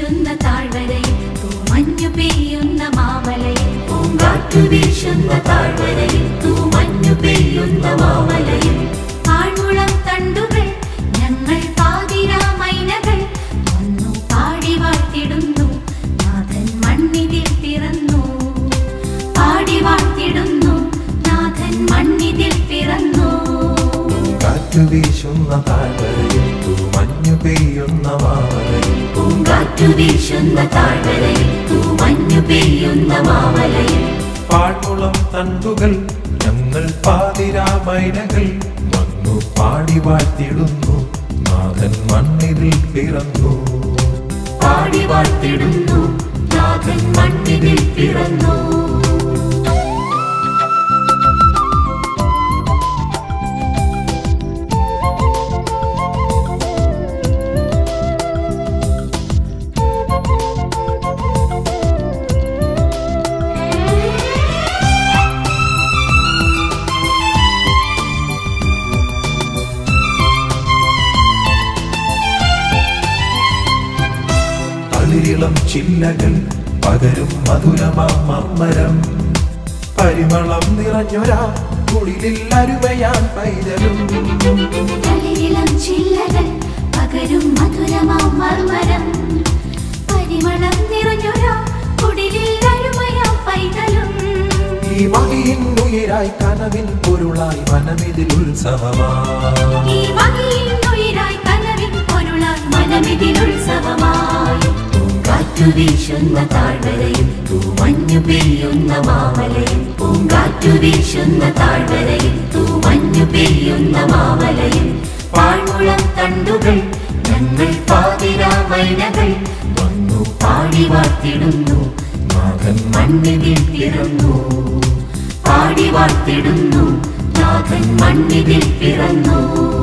വീശുന്ന താഴ്വരയിൽ തൂമഞ്ഞു പെയ്യുന്ന മാമലയിൽ പൂങ്കാറ്റു വീശുന്ന താഴ്വരയിൽ തൂമഞ്ഞു പെയ്യുന്ന മാമലയിൽ ആഴ്മുളം തണ്ടുകൾ ഞങ്ങൾ പാതിരാമൈനകൾ വന്നു പാടി വാഴ്ത്തിടുന്നു നാഥൻ മണ്ണിതിൽ പിറന്നു പാടി വാഴ്ത്തിടുന്നു നാഥൻ മണ്ണിതിൽ പിറന്നു കാറ്റു വീശുന്ന താഴ്വരയിൽ തൂമഞ്ഞു പെയ്യുന്ന മാമലയിൽ പൂങ്കാറ്റു വീശുന്ന താഴ്വരയിൽ തൂമഞ്ഞു പെയ്യുന്ന മാമലയിൽ പാഴ്മുളം തണ്ടുകൾ ഞങ്ങൾ പാതിരാമൈനകൾ വന്നു പാടി വാഴ്ത്തിടുന്നു നാഥൻ മണ്ണിതിൽ പിറന്നു പാടി വാഴ്ത്തിടുന്നു നാഥൻ മണ്ണിതിൽ പിറന്നു തളിരിളം ചില്ലകൾ പകരും മധുരമാം മമ്മരം പരിമളം നിറഞ്ഞൊരാ കുളിലിൽ അരുമയാൻ പൈതലും തളിരിളം ചില്ലകൾ പകരും മധുരമാം മർമരം പരിമളം നിറഞ്ഞൊരാ കുടിലിൽ അരുമയാം പൈതലും ഈ മഹിയിൻ ഉയരായി കനവിൻ പൊരുളായി മനമിതിൽ ഉത്സവമാ ഈ വകയിൽ ഉയരായി കനവിൻ പൊരുളായി മനമിതിൽ ഉത്സവമായി പൂങ്കാറ്റു വീശുന്ന താഴ്വരയിൽ തൂമഞ്ഞു പെയ്യുന്ന മാമലയിൽ പൂങ്കാറ്റു വീശുന്ന താഴ്വരയിൽ തൂമഞ്ഞു പെയ്യുന്ന മാമലയിൽ പാഴ്മുളം തണ്ടുകൾ ഞങ്ങൾ പാതിരാമൈനകൾ വന്നു പാടി വാഴ്ത്തിടുന്നു നാഥൻ മണ്ണിതിൽ പിറന്നു പാടി വാഴ്ത്തിടുന്നു നാഥൻ മണ്ണിതിൽ പിറന്നു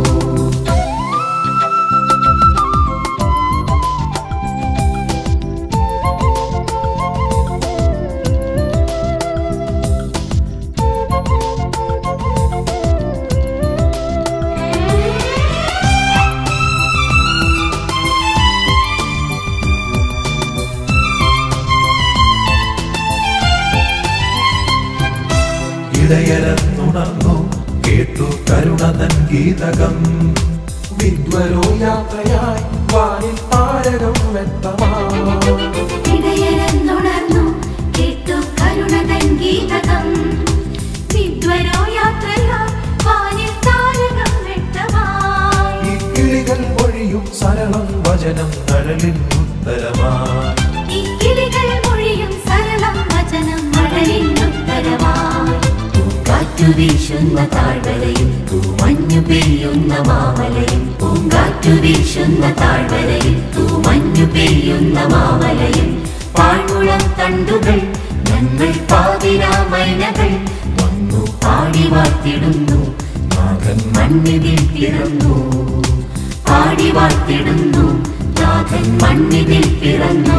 ഇടയരന്നുണർന്നു കേട്ടു കരുണതൻ ഗീതകം വിദ്വരോ യാത്രയായി വാനിൽ താരകം വ്യക്തമായി ഇടയരെന്നുണർന്നു കേട്ടു കരുണതൻ ഗീതകം വിദ്വരോ യാത്രയാ വാനിൽ താരകം വ്യക്തമായി ഈ കിളികൾ മൊഴിയും സരളം വചനം നഴലിൻ ഉത്തരമായി ഈ കിളികൾ മൊഴിയും സരളം വചനം മഴലിൻ ഉത്തരമായി പൂങ്കാറ്റു വീശുന്ന താഴ്വരയിൽ തൂമഞ്ഞു പെയ്യുന്ന മാമലയിൽ പൂങ്കാറ്റു വീശുന്ന താഴ്വരയിൽ തൂമഞ്ഞു പെയ്യുന്ന മാമലയിൽ പാഴ്മുളം തണ്ടുകൾ ഞങ്ങൾ പാതിരാമൈനകൾ വന്നു പാടി വാഴ്ത്തിടുന്നു നാഥൻ മണ്ണിതിൽ പിറന്നു പാടി വാഴ്ത്തിടുന്നു നാഥൻ മണ്ണിതിൽ പിറന്നു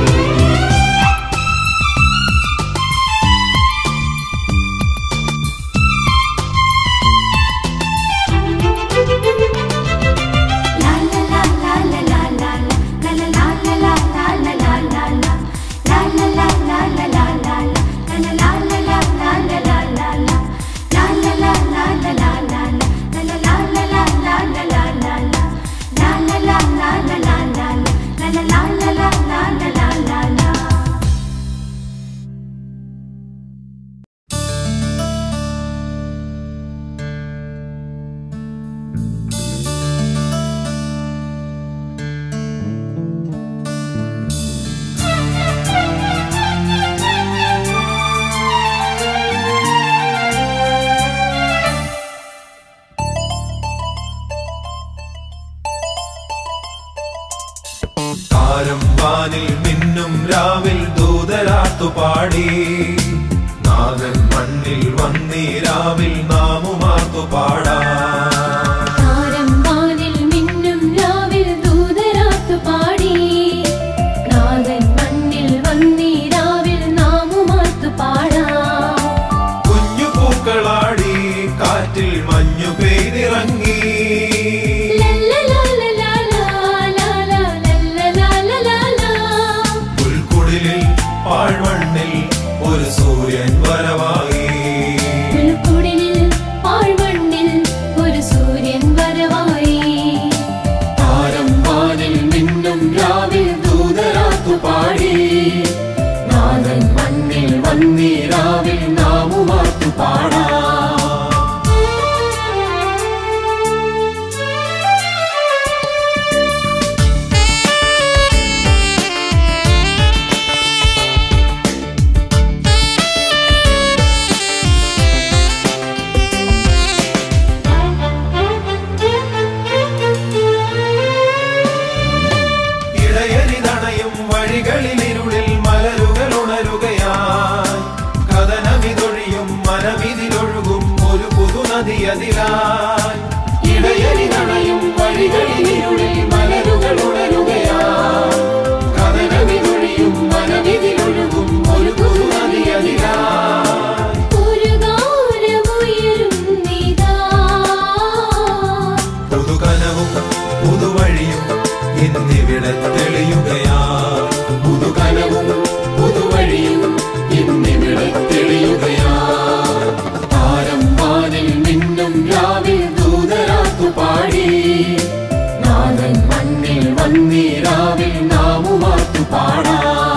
താരം വാനിൽ മിന്നും രാവിൽ ദൂതരാത്തു പാടി നാഥൻ മണ്ണിൽ വന്നീ രാവിൽ നാമുമാർത്തു പാടാ താരം വാനിൽ മിന്നും രാവിൽ ദൂതരാത്തു പാടി നാഥൻ മണ്ണിൽ വന്നീ രാവിൽ നാമുമാർത്തു പാടാം കുഞ്ഞു പൂക്കളാടി കാറ്റിൽ മഞ്ഞു പെയ്തിറങ്ങി ലല്ലലാലലാലാ, ലല്ലലാലലാലാ. പുൽക്കുടിലിൽ പാഴ്മണ്ണിൽ ഒരു സൂര്യൻ വരവായി പുൽക്കുടിലിൽ പാഴ്മണ്ണിൽ ഒരു സൂര്യൻ വരവായി താരം വാനിൽ മിന്നും രാവിൽ ദൂതരാത്തു പാടി നാഥൻ മണ്ണിൽ വന്നീ രാവിൽ നാമുമാത്തു പാടാ ഇടയരിതണയും വഴികളിൽ ഇരുളിൽ മലരുകൾ ഉണരുകയായി കഥനമിതൊഴിയും മനമിതിലൊഴുകും ഒരു പുതുനദിയതിലായി ഇടയരിതണയും വഴികളിൽ ഇരുളിൽ മലരുകൾ ഉണരുകയായി കഥനമിതൊഴിയും മനമിതിലൊഴുകും ഒരു പുതുനദിയതിലായി ഒരു ഗാനമുയരുന്നിതാ പുതുകനവും പുതുവഴിയും ഇന്നിവിടെ തെളിയുകയാ പുതുകനവും പുതുവഴിയും ഇന്നിവിടെ തെളിയുകയാ താരം വാനിൽ മിന്നും രാവിൽ ദൂതരാത്തു പാടി നാഥൻ മണ്ണിൽ വന്നീ രാവിൽ നാമുമാത്തു പാടാ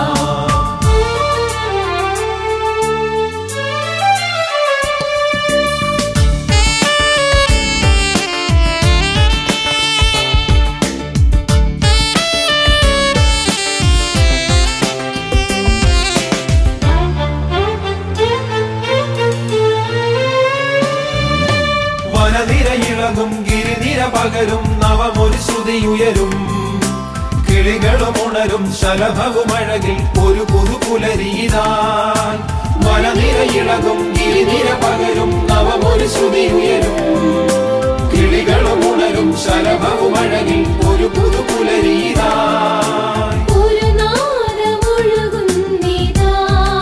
വനനിരയിളകും ഗിരിനിര പകരും നവമൊരു ശ്രുതിയുയരും കിളികളും ഉണരും ശലഭവും അഴകിൽ ഒരു പുതുപുലരിയിതാൻ വനനിരയിളകും ഗിരിനിര പകരും നവമൊരു ശ്രുതിയുയരും കിളികളും ഉണരും ശലഭവും അഴകിൽ ഒരു പുതുപുലരിയിതാൻ ഒരു നാദമൊഴുകുന്നിതാ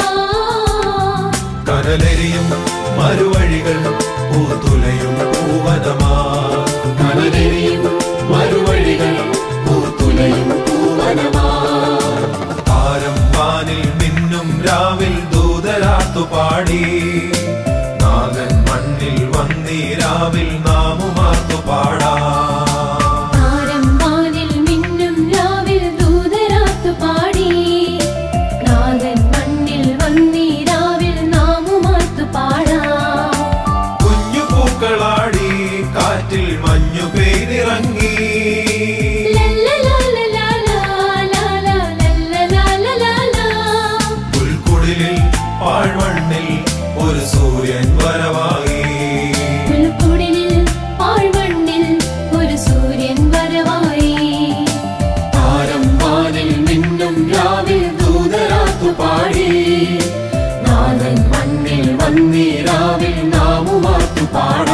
കനലെരിയും മറുവഴികൾ പൂത്തുലയും പൂവനമാ കനലെരിയും മറുവഴികൾ പൂത്തുലയും പൂവനമാ താരം വാനിൽ മിന്നും രാവിൽ ദൂതരാത്തു പാടി നാഗൻ മണ്ണിൽ വന്നീ രാവിൽ നാമുമാർത്തു പാടാ താരം വാനിൽ മിന്നും രാവിൽ ദൂതരാത്തു പാടി നാഥൻ മണ്ണിൽ വന്നീ രാവിൽ നാമുമാത്തു പാടാ കുഞ്ഞു പൂക്കളാടി കാറ്റിൽ മഞ്ഞു പെയ്തിറങ്ങി പുൽക്കുടിലിൽ പാഴ്മണ്ണിൽ ഒരു സൂര്യൻ വരവായി പുൽക്കുടിലിൽ പാഴ്മണ്ണിൽ ഒരു സൂര്യൻ വരവായി താരം വാനിൽ മിന്നും രാവിൽ ദൂതരാത്തു പാടി നാഥൻ മണ്ണിൽ വന്നീ രാവിൽ നാമുമാത്തു പാടാ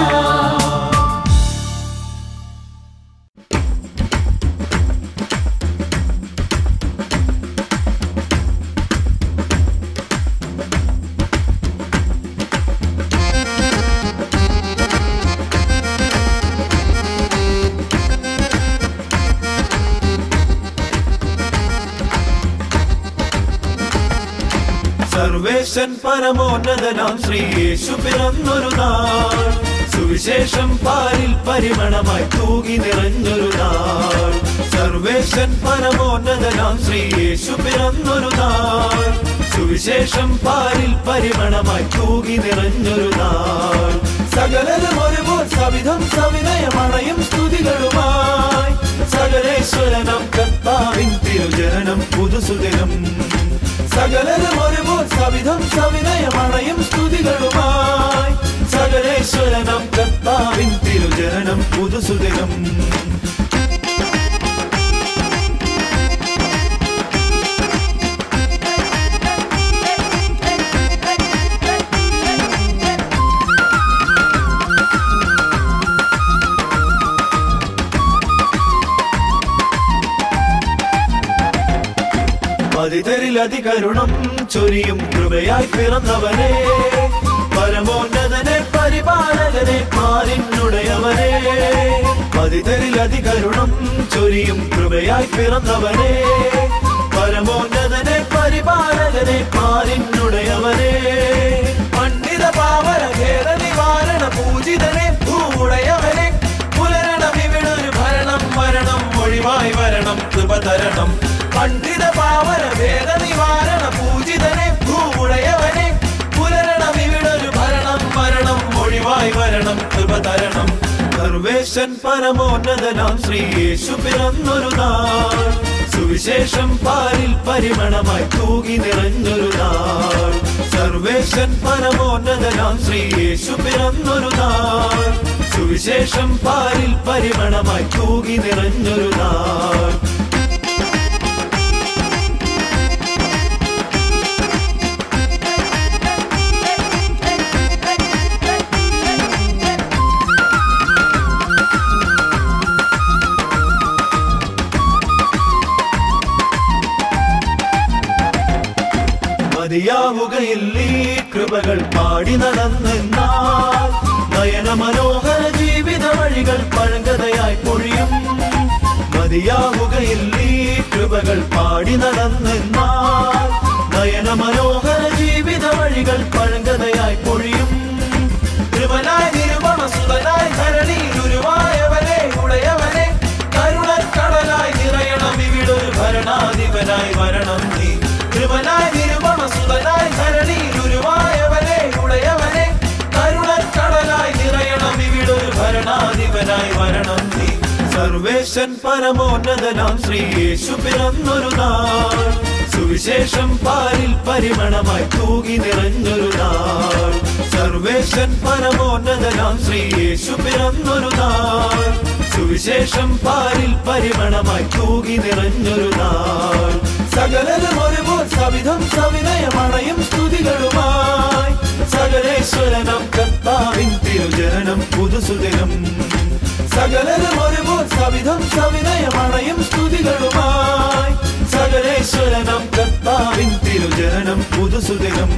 സർവേശൻ പരമോന്നതനാം ശ്രീ യേശു പിറന്നൊരു നാൾ സുവിശേഷം പാലിൽ പരിമണമായി തൂകി നിറഞ്ഞൊരു നാൾ സർവേശൻ പരമോന്നതനാം ശ്രീ യേശു പിറന്നൊരു നാൾ സുവിശേഷം പാലിൽ പരിമണമായി തൂകി നിറഞ്ഞൊരു നാൾ സകലരും ഒരുപോൽ സവിധം സവിനയമണയും സ്തുതികളുമായി സകലേശ്വരനം കർത്താവിൻ തിരുജനനം പുതുസുദിനം സകലരും ഒരുപോൽ സവിധം സവിനയമണയും സ്തുതികളുമായി സകലേശ്വരനം കർത്താവിൻ തിരുജനനം പുതുസുദിനം പതിതരിലധികരുണം ചൊരിയും കൃപയായി പിറന്നവനെ പരമോന്നതനെ പരിപാലകനെ പാലിനുടയവനെ പതിതരിലധികരുണം ചൊരിയും കൃപയായി പിറന്നവനെ പരമോന്നതനെ പരിപാലകനെ സ്ഥാവര ഭേദ നിവാരണ പൂജിതനെ ഭൂമുടയവനെ പുലരണം ഇവിടൊരു ഭരണം മരണം ഒഴിവായി വരണം കൃപ തരണം സർവേശൻ പരമോന്നതനാം ശ്രീ യേശു പിറന്നൊരു നാൾ സുവിശേഷം പാലിൽ പരിമണമായി തൂകി നിറഞ്ഞൊരു നാൾ സർവേശൻ പരമോന്നതനാം ശ്രീ യേശു പിറന്നൊരു നാൾ സുവിശേഷം പാലിൽ പരിമണമായി തൂകി നിറഞ്ഞൊരു നാൾ മതിയാവുകയില്ലേ കൃപകൾ പാടി നടന്നെന്നാൽ നയന മനോഹര ജീവിത വഴികൾ പഴങ്കഥയായി പൊഴിയും മതിയാവുകയില്ലേ കൃപകൾ പാടി നടന്നെന്നാൽ നയന മനോഹര ജീവിത വഴികൾ പഴങ്കഥയായി പൊഴിയും കൃപനായി നിരുപമ സുതനായി ധരണി ഗുരുവായവനെ ഉടയവനെ കരുണക്കടലായി നിറയണം ഇവിടൊരു ഭരണാധിപനായി വരണം നീ കൃപനായി നിരുപമ സുതനായി ധരണി ഗുരുവായവനെ ഉടയവനെ കരുണക്കടലായി നിറയണം ഇവിടൊരു ഭരണാധിപനായി വരണം നീ സർവേശൻ പരമോന്നതനാം ശ്രീ യേശു പിറന്നൊരു നാൾ സുവിശേഷം പാലിൽ പരിമണമായി തൂകി നിറഞ്ഞൊരു നാൾ സർവേശൻ പരമോന്നതനാം ശ്രീ യേശു പിറന്നൊരു നാൾ സുവിശേഷം പാലിൽ പരിമണമായി തൂകി നിറഞ്ഞൊരു നാൾ സകലരും ഒരുപോൽ സവിധം സവിനയമണയും സ്തുതികളുമായി സകലേശ്വരനം കർത്താവിൻ തിരുജനനം പുതുസുദിനം സകലരും ഒരുപോൽ സവിധം സവിനയമണയും സ്തുതികളുമായി സകലേശ്വരനം കർത്താവിൻ തിരുജനനം പുതുസുദിനം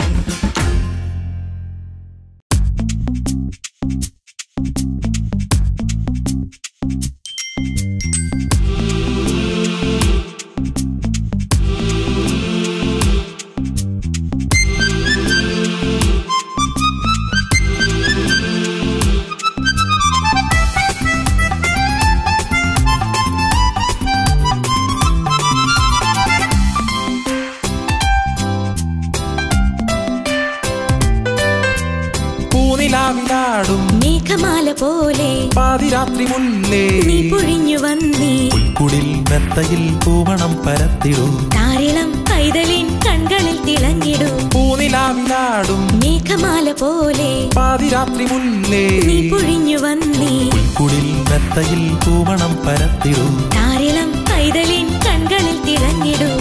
പൂനിലാവിലാടും മേഘമാല പോലെ പാതിരാത്രി മുല്ലേ നീ പൊഴിഞ്ഞു വന്നീ പുൽക്കുടിൽ മെത്തയിൽ പൂമണം പരത്തിടും താരിളം പൈതലിൻ കൺകളിൽ തിളങ്ങിടൂ പൂനിലാവിലാടും മേഘമാല പോലെ പാതിരാത്രി മുല്ലേ നീ പൊഴിഞ്ഞു വന്നീ പുൽക്കുടിൽ മെത്തയിൽ പൂമണം പരത്തിടും താരിളം പൈതലിൻ കൺകളിൽ തിളങ്ങിടൂ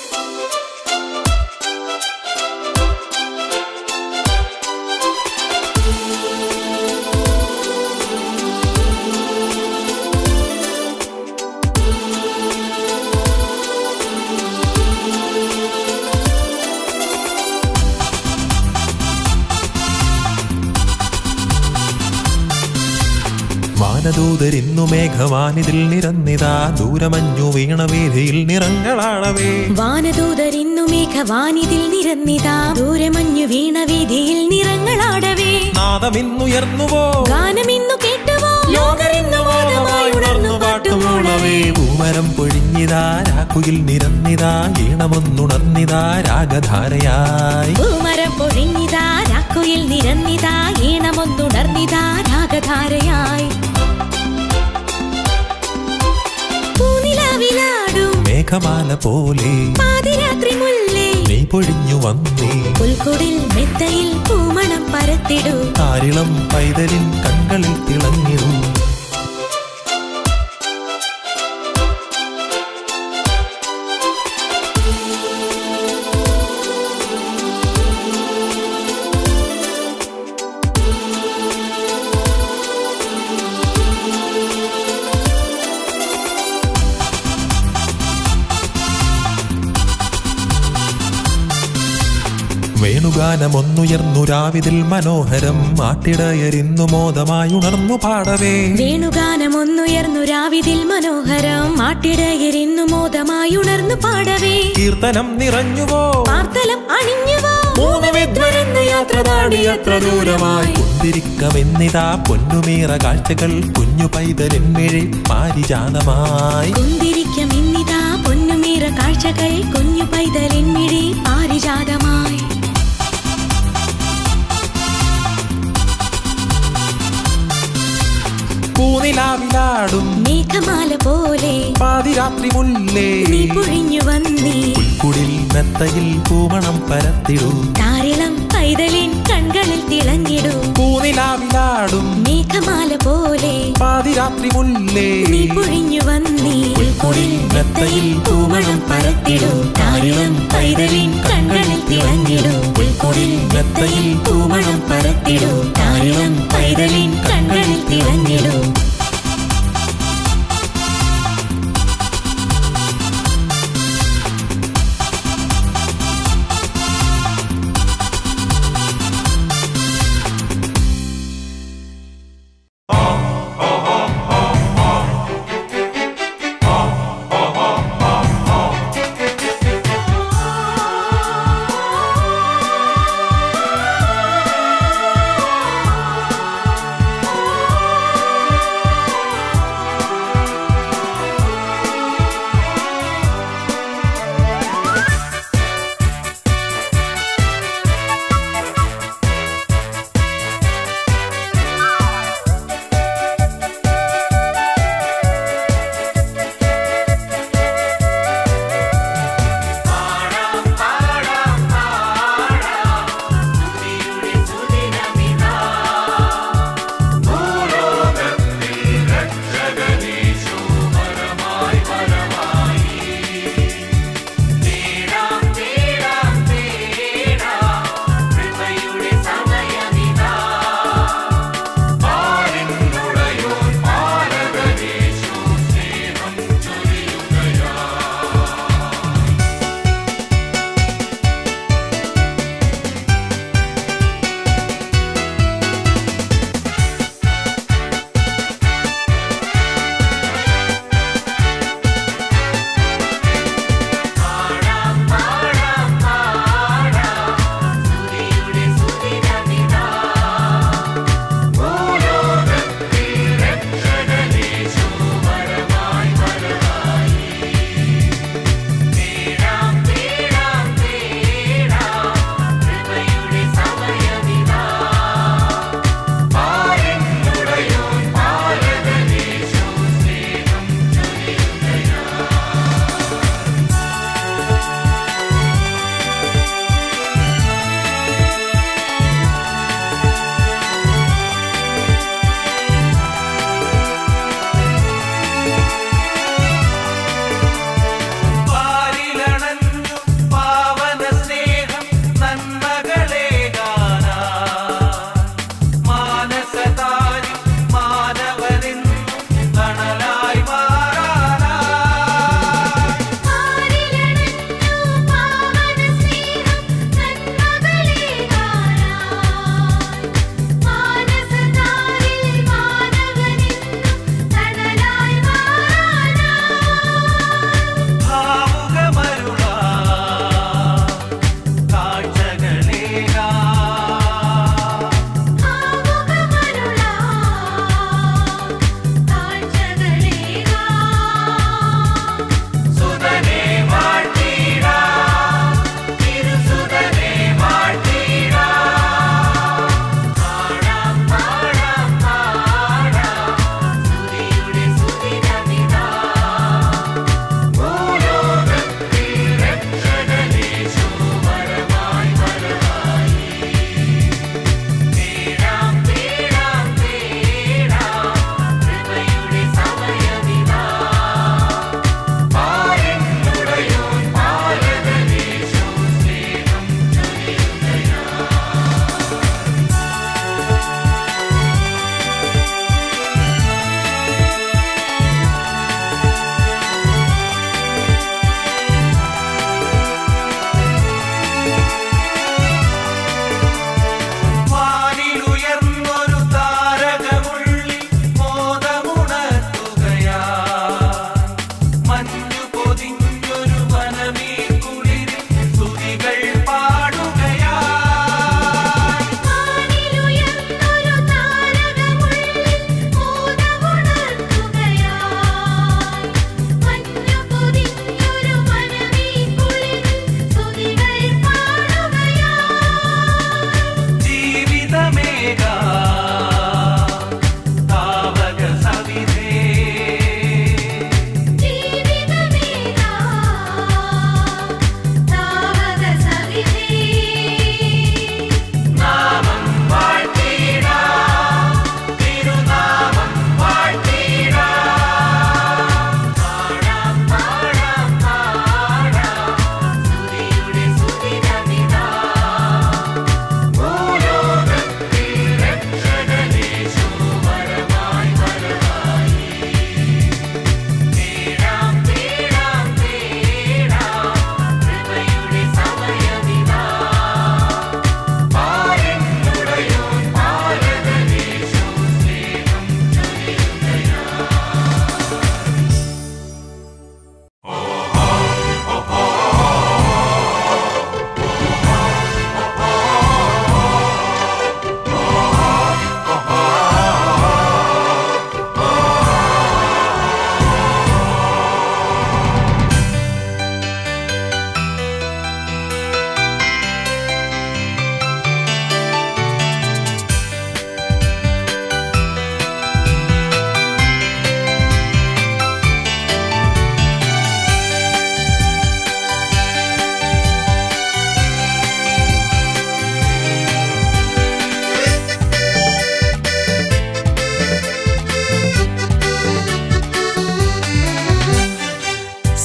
വാനദൂതരിന്നു മേഘവാനിതിൽ നിരന്നിതാ ദൂരമഞ്ഞു വീണവേദിയിൽ നിറങ്ങളാണവേ വാനദൂതരിന്നു മേഘവാനിതിൽ നിരന്നിതാ ദൂരമഞ്ഞു വീണ വീതിയിൽ നിറങ്ങളാടവേ നാദമിന്നുയർന്നുവോ ഗാനമിന്നു കേട്ടുവോ ലോകരിന്നു വാദമായി ഉണർന്നു പാട്ടുമൂളവേ പൂമരം പൊഴിഞ്ഞിതാ രാക്കുയിൽ നിരന്നിതാ ഈണമൊന്നുണർന്നിതാ രാഗധാരയായി പൂമരം പൊഴിഞ്ഞിതാ രാക്കുയിൽ നിരന്നിതാ ഈണമൊന്നുണർന്നിതാ രാഗധാരയായി പൂനിലാവിലാടും മേഘമാല പോലെ പാതിരാത്രി മുല്ലേ നീ പൊഴിഞ്ഞു വന്നേ പുൽക്കുടിൽ മെത്തയിൽ പൂമണം പരത്തിടൂ താരിളം പൈതലിൻ കണ്ണുകളിൽ തിളങ്ങിടും വേണുഗാനമൊന്നുയർന്നു രാവിതിൽ മനോഹരം ആട്ടിടയരിന്നു മോദമായി ഉണർന്നു പാടവേ വേണുഗാനമൊന്നുയർന്നു രാവിതിൽ മനോഹരം മാട്ടിടയരിന്നു മോദമായി ഉണർന്നു പാടവേ കീർത്തനം നിറഞ്ഞുവോ പാർത്തലം അണിഞ്ഞുവോ മൂന്ന് വിദ്വരന്ന് യാത്ര താടി എത്ര ദൂരമായി കുന്തിരിക്കമെന്നിതാ പൊന്നുമീറ കാഴ്ചകൾ കുഞ്ഞു പൈതലിന്മിഴി പാരിജാതമായി കുന്തിരിക്കം ഇന്നിതാ പൊന്നുമീറ കാഴ്ചകൾ കുഞ്ഞു പൈതലിൻ മിഴി പാരിജാതമായി പൂനിലാവിലാടും മേഘമാല പോലെ പാതിരാത്രി മുല്ലേ നീ പൊഴിഞ്ഞു വന്നീ കുടിൽ മെത്തയിൽ പൂമണം പരത്തിടൂ താരിളം പൈതലിൻ കൺകളിൽ തിളങ്ങിടൂ പൂനിലാവിലാടും മേഘമാല പോലെ പാതിരാത്രി മുല്ലേ നീ പൊഴിഞ്ഞു വന്നീ പുൽക്കുടിൽ മെത്തയിൽ പൂമണം പരത്തിടൂ താരിളം പൈതലിൻ കൺകളിൽ തിളങ്ങിടൂ പുൽക്കുടിൽ മെത്തയിൽ പൂമണം പരത്തിടൂ താരിളം പൈതലിൻ കൺകളിൽ തിളങ്ങിടൂ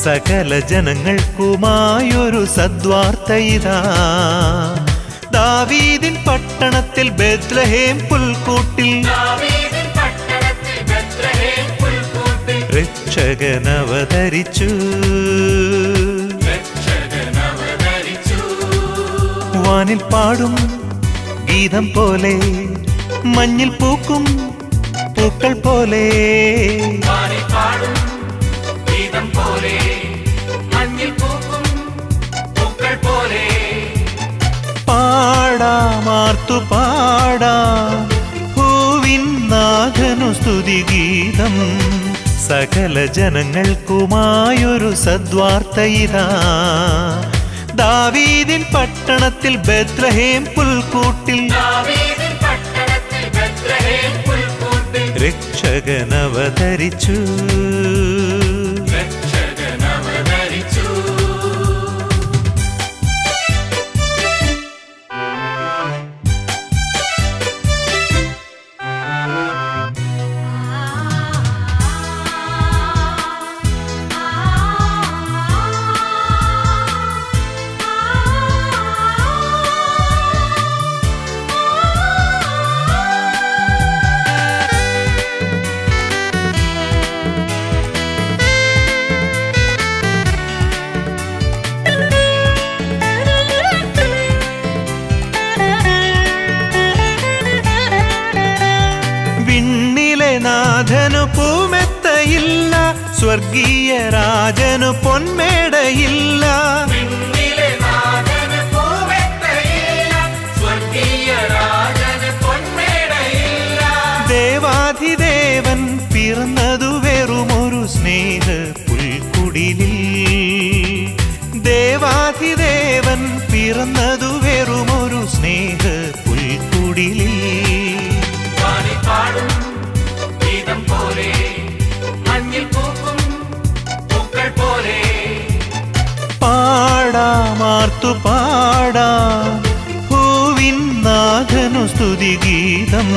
സകല ജനങ്ങൾക്കുമായൊരു സദ്വാർത്ത ഇതാ ദാവീദിൻ പട്ടണത്തിൽ ബെത്ലഹേം പുൽക്കൂട്ടിൽ രക്ഷകനവതരിച്ചു വാനിൽ പാടും ഗീതം പോലെ മഞ്ഞിൽ പൂക്കും പൂക്കൾ പോലെ പാടാമാർത്തു പാടാം ഭൂവിൻ നാഥനു സ്തുതിഗീതം സകല ജനങ്ങൾക്കുമായൊരു സദ്വാർത്ത ഇതാ ദാവീദിൻ പട്ടണത്തിൽ ബെത്ലഹേം പുൽക്കൂട്ടിൽ രക്ഷകനവതരിച്ചു വിണ്ണിലെ നാഥനു പൂമെത്തയില്ല സ്വർഗീയ രാജനു പൊന്മേടയില്ല ദേവാധിദേവൻ പിറന്നതു വെറുമൊരു സ്നേഹ പുൽക്കുടിലിൽ ദേവാധിദേവൻ പിറന്നതു വെറുമൊരു സ്നേഹ പുൽക്കുടിലിൽ പാടാമാർത്തു പാടാം ഭൂവിൻ നാഥനു സ്തുതിഗീതം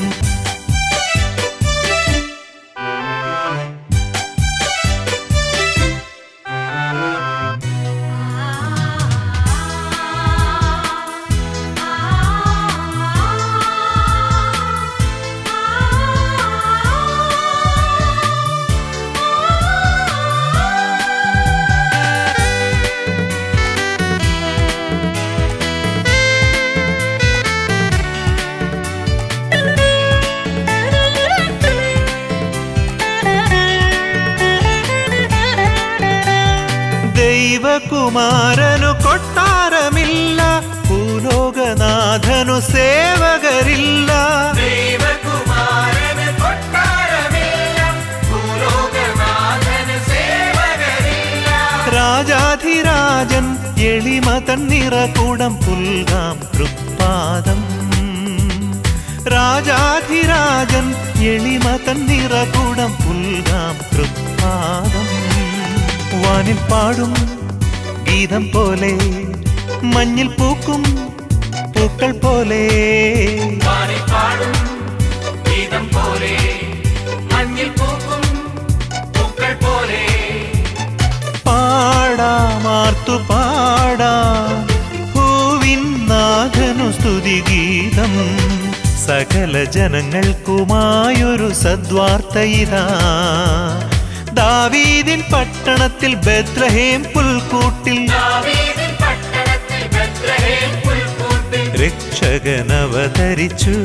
ദൈവകുമാരനു കൊട്ടാരമില്ല ഭൂലോകനാഥനു സേവകരില്ല രാജാധിരാജൻ എളിമ തന്നിറകൂടം പുൽകാം തൃപ്പാദം രാജാധിരാജൻ എളിമ തന്നിറകൂടം പുൽകാം തൃപ്പാദം വാനിൽ പാടും ഗീതം പോലെ മഞ്ഞിൽ പൂക്കും പൂക്കൾ പോലെ പാടാമാർത്തു പാടാം ഭൂവിൻ നാഥനു സ്തുതിഗീതം സകല ജനങ്ങൾക്കുമായൊരു സദ്വാർത്ത ഇതാ ദാവീദിൻ പട്ടണത്തിൽ ബെത്ലഹേം പുൽക്കൂട്ടിൽ രക്ഷകനവതരിച്ചു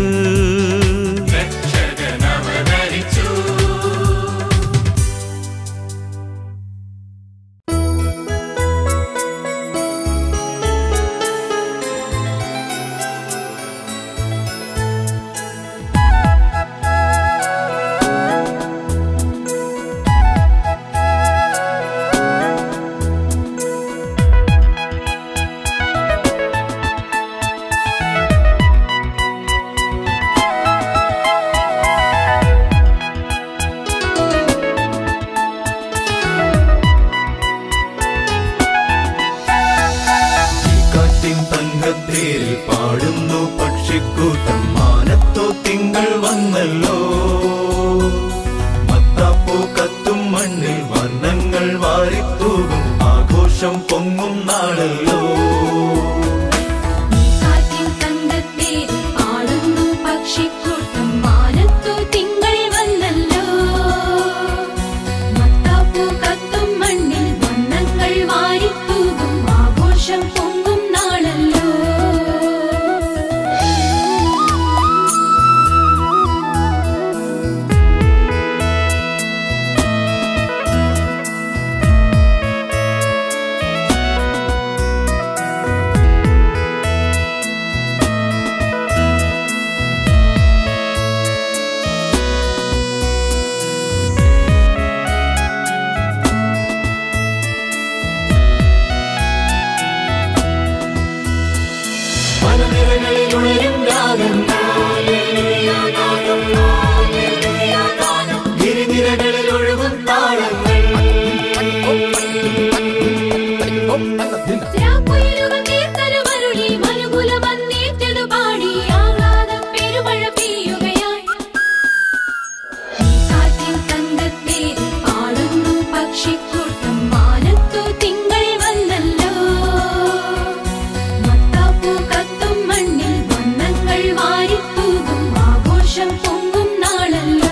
കാറ്റിൻ തങ്കത്തേരിൽ പാടുന്നു പക്ഷിക്കൂട്ടം മാനത്തോ തിങ്കൾ വന്നല്ലോ മത്താപ്പൂ കത്തും മണ്ണിൽ വർണ്ണങ്ങൾ വാരി ആഘോഷം പൊങ്ങും നാളല്ലോ കാറ്റിൻ തങ്കത്തേരിൽ പാടുന്നു പക്ഷിക്കൂട്ടം മാനത്തു തിങ്കൾ വന്നല്ലോ മത്താപ്പൂ കത്തും മണ്ണിൽ വർണ്ണങ്ങൾ വാരിത്തൂകും ആഘോഷം പൊങ്ങും നാളല്ലോ മനനിരകളിൽ ഉണരും രാഗങ്ങൾ ഗിരിനിരകളിൽ ഒഴുകും താളങ്ങൾ രാക്കുയിലുകൾ കീർത്തനമരുളി മനുകുല വന്നേറ്റതു പാടി ആഹ്ലാദം പെരുമഴ പെയ്യുകയായി കാറ്റിൻ തങ്കത്തേരിൽ പാടുന്നു പക്ഷിക്കൂട്ടം മാനത്തു തിങ്കൾ വന്നല്ലോ മത്താപ്പൂ കത്തും മണ്ണിൽ വർണ്ണങ്ങൾ വാരിത്തൂകും ആഘോഷം പൊങ്ങും നാളല്ലോ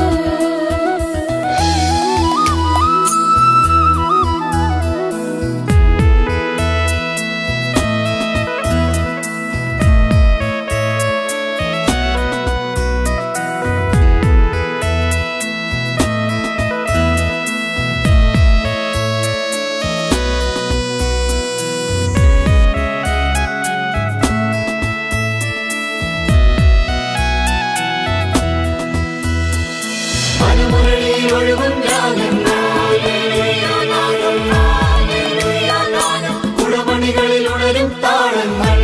മനമുരളിയിൽ ഒഴുകും രാഗങ്ങൾ കുടമണികളിൽ ഉണരും താളങ്ങൾ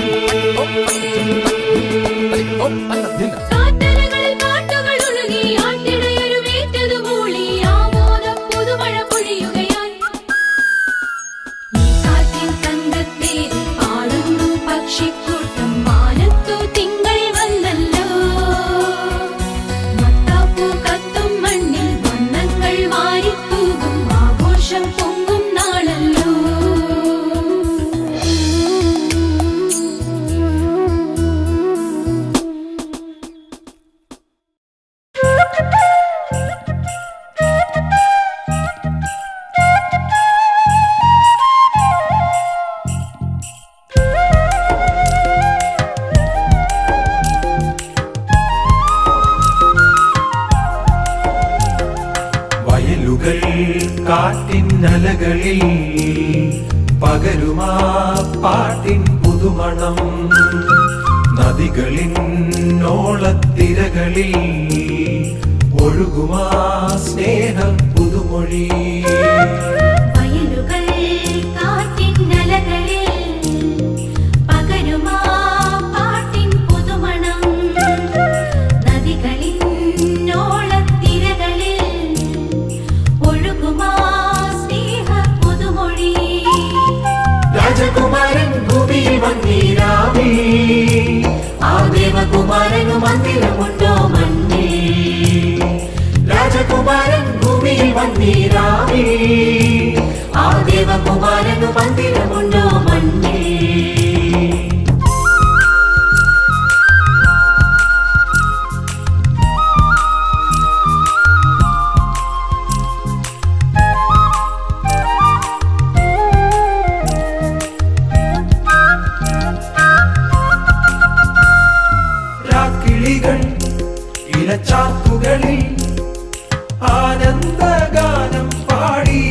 കാറ്റലകളിൽ പാട്ടുകൾ ഒഴുകി ആട്ടിടയൊരു വേറ്റതു മൂളി ആമോദം പുതുമഴ പൊഴിയുകയായി കാറ്റിൻ തങ്കത്തേരിൽ പാടുന്നു പക്ഷിക്കൂട്ടം മാനത്തു തിങ്കൾ വന്നല്ലോ മത്താപ്പൂ കത്തും മണ്ണിൽ വർണ്ണങ്ങൾ വാരിത്തൂകും ആഘോഷം പൊങ്ങും നാളല്ലോ വയലുകൾ കാറ്റിന്നലകളിൽ പകരുമാ പാട്ടിൻ പുതുമണം നദികളിൻ ഓളത്തിരകളിൽ ഒഴുകുമാ സ്നേഹം പുതുമൊഴി വയലുകൾ കാറ്റിന്നലകളിൽ പകരുമാ പാട്ടിൻ പുതുമണം നദികളിൻ ഓളത്തിരകളിൽ ഒഴുകുമാ സ്നേഹ പുതുമൊഴി രാജകുമാരൻ ഭൂമിയിൽ വന്നീരാമേ ആ ദേവകുമാരനു മന്ദിരമുണ്ടോ മഞ്ഞേ രാജകുമാരൻ ഭൂമിയിൽ വന്നീരാമേ ആ ദേവകുമാരനു മന്ദിരമുണ്ടോ മഞ്ഞേ രാക്കിളികൾ ഇലച്ചാക്കുകളിൽ ആനന്ദഗാനം പാടി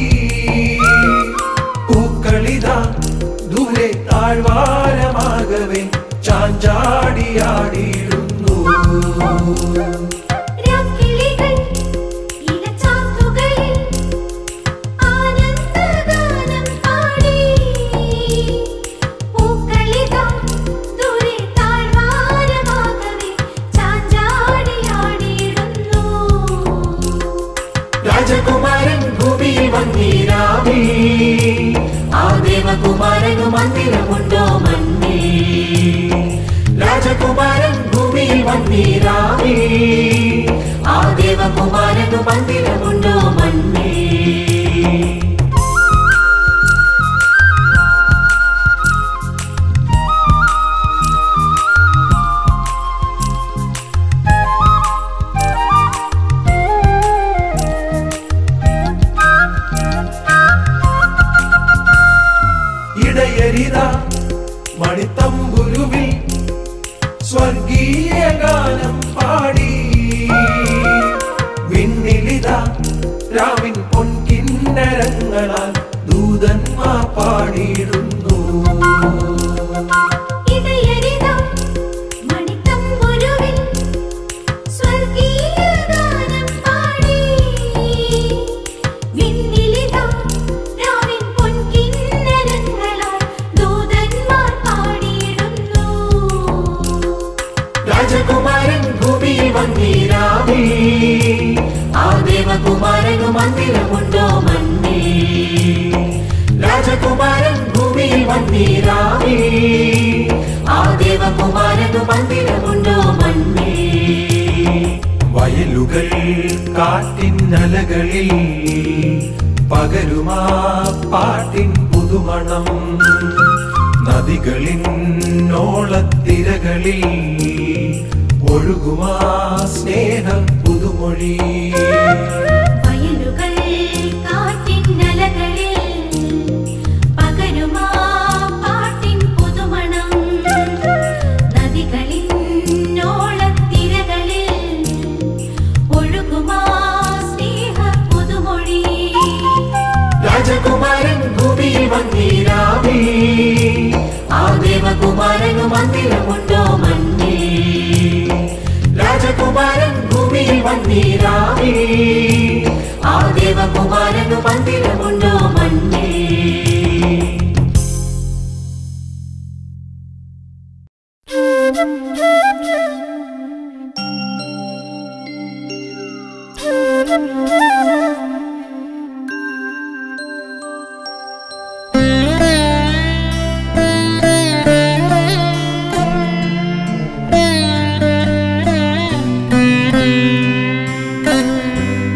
പൂക്കളിതാ ദൂരെ താഴ്വാരമാകവേ ചാഞ്ചാടിയാടിയിടുന്നു രാക്കിളികൾ ഇലച്ചാത്തുകളിൽ ആനന്ദഗാനം പാടി പൂക്കളിതാ ദൂരെ താഴ്വാരമാകവേ ചാഞ്ചാടിയാടിയിടുന്നു രാജകുമാരൻ ഭൂമിയിൽ വന്നീരാമേ ആ ദേവകുമാരനു മന്ദിരമുണ്ടോ മഞ്ഞേ രാജകുമാരൻ ഭൂമിയിൽ വന്നീരാമേ ആ ദേവകുമാരനു മന്ദിരമുണ്ടോ മഞ്ഞേ ഇടയരിത മണിത്തമ്പുരുവിൽ സ്വർഗീയ ഗാനം പാടി വിണ്ണിലിത രാവിൻ പൊൻകിന്നരങ്ങളാൽ ദൂതന്മാർ പാടിയിടുന്നു ഇടയരിതാ മണിത്തമ്പുരുവിൽ സ്വർഗീയ ഗാനം പാടി വിണ്ണിലിതാ രാവിൻ പൊൻകിന്നരങ്ങളാൽ ദൂതന്മാർ പാടിയിടുന്നു രാജകുമാരൻ ഭൂമിയിൽ വന്നീരാമേ ആ ദേവകുമാരനു മന്ദിരമുണ്ടോ മണ്ണേ രാജകുമാരൻ ഭൂമിയിൽ വന്നീരാമേ ആ ദേവകുമാരനു മന്ദിരമുണ്ടോ മണ്ണേ വയലുകൾ കാറ്റിന്നലകളിൽ പകരുമാ പാട്ടിൻ പുതുമണം നദികളിൻ ഓളത്തിരകളിൽ ഒഴുകുമാ സ്നേഹ പുതുമൊഴി വയലുകൾ കാറ്റിന്നലകളിൽ പകരുമാ പാട്ടിൻ പുതുമണം നദികളിൻ ഓളത്തിരകളിൽ ഒഴുകുമാ സ്നേഹ പുതുമൊഴി രാജകുമാരൻ ഭൂമിയിൽ വന്നീരാമേ ആ ദേവകുമാരനു മന്ദിരമുണ്ടോ മണ്ണേ രാജകുമാരൻ ഭൂമിയിൽ വന്നീരാമേ ആ ദേവകുമാരനു മന്ദിരമുണ്ടോ മണ്ണേ Thank you.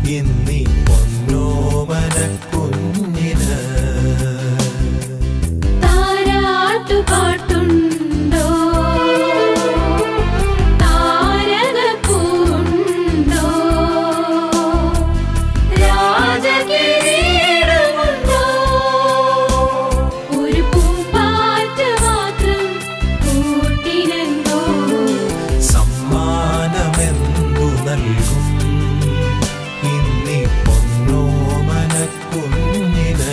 ഇന്നീ പൊന്നോമന കുഞ്ഞിന് താരാട്ടുപാട്ടുണ്ടോ താരകപ്പൂണ്ടോ രാജകിരീടമുണ്ടോ ഒരു പൂമ്പാറ്റ മാത്രം കൂട്ടിനെന്തോ സമ്മാനമെന്തു നൽകും ഇന്നീ പൊന്നോമന കുഞ്ഞിന്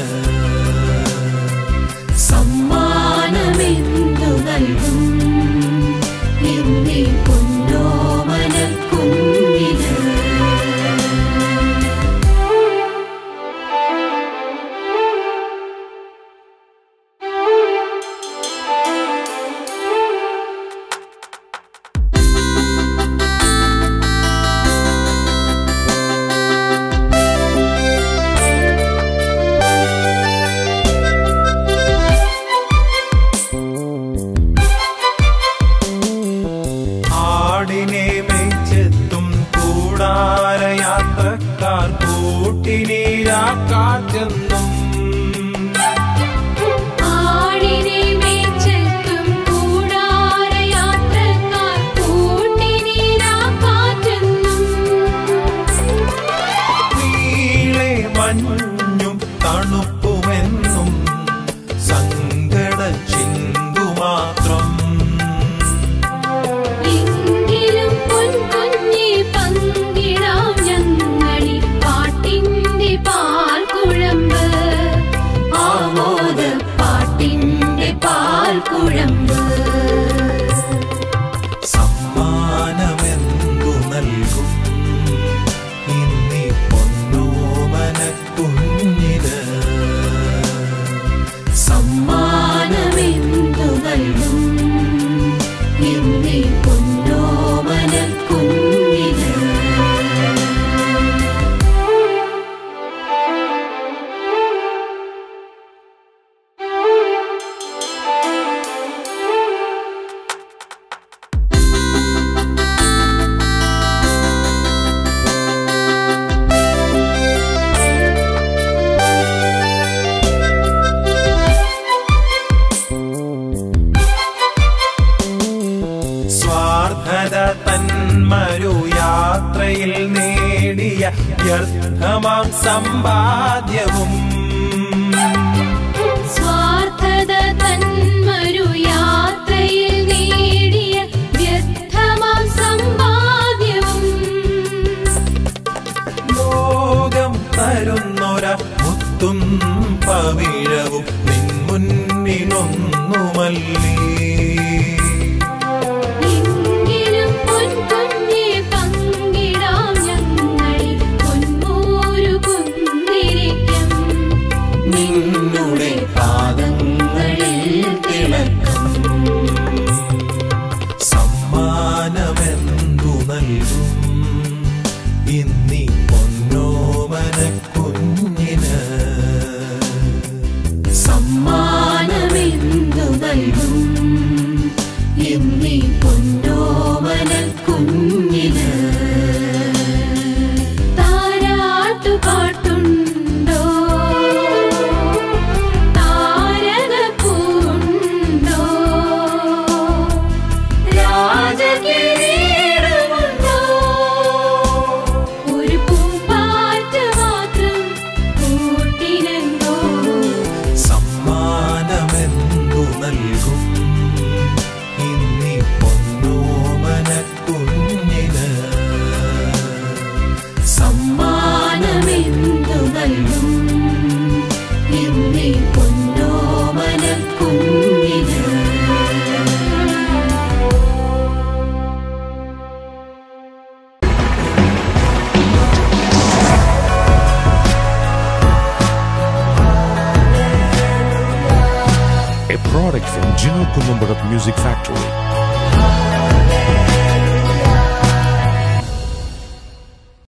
സമ്മാനമെന്തു നൽകും എന്നീ പൊന്നോമന കുഞ്ഞിന് ആടിനെ മേച്ചെത്തും കൂടാര യാത്രക്കാർ കൂട്ടിനീരാക്കാറ്റെന്നും ആടിനെ മേച്ചെത്തും കൂടാരയാത്രക്കാർ കൂട്ടിനീരാക്കാറ്റെന്നും നീളെ മഞ്ഞും തണുപ്പുമെന്നും സങ്കട ചിന്തുമാത്രം എങ്കിലും പൊൻകുഞ്ഞെ പങ്കിടാം ഞങ്ങളി പാട്ടിന്റെ പാൽക്കുഴമ്പ് ആമോദ പാട്ടിന്റെ പാൽക്കുഴമ്പ് സമ്മാനമെന്തു നൽകും ഇന്നീ പൊന്നോമന കുഞ്ഞിന് സമ്മാനമെന്തു നൽകും എന്നീ പൊന്നോമന കുഞ്ഞിന് സ്വാർത്ഥത തന്മരു യാത്രയിൽ നേടിയ വ്യർത്ഥമാം സമ്പാദ്യവും സ്വാർത്ഥത തന്മരു യാത്രയിൽ നേടിയ വ്യർത്ഥമാം സമ്പാദ്യവും ലോകം തരുന്നൊര മുത്തും പവിഴവും നിൻ മുന്നിലൊന്നുമല്ലേ എങ്കിലും പൊൻകുഞ്ഞെ പങ്കിടാം ഞങ്ങളി പൊന്മൂരു കുന്തിരിക്കം നിന്നുടെ പാദങ്ങളിൽ തിളക്കം സമ്മാനമെന്തു നൽകും ഇന്നീ പൊന്നോമന കുഞ്ഞിന് സമ്മാനമെന്തു നൽകും എന്നീ പൊന്നോമന കുഞ്ഞിന് താരാട്ടുപാട്ടുണ്ടോ താരകപ്പൂണ്ടോ രാജകിരീടമുണ്ടോ ഒരു പൂമ്പാറ്റ മാത്രം കൂട്ടിനെന്തോ സമ്മാനമെന്തു നൽകും ഇന്നീ പൊന്നോമന കുഞ്ഞിന് സമ്മാനമെന്തു നൽകും എന്നീ പൊന്നോമന കുഞ്ഞിന് a product from Gino Columbarat Music Factory.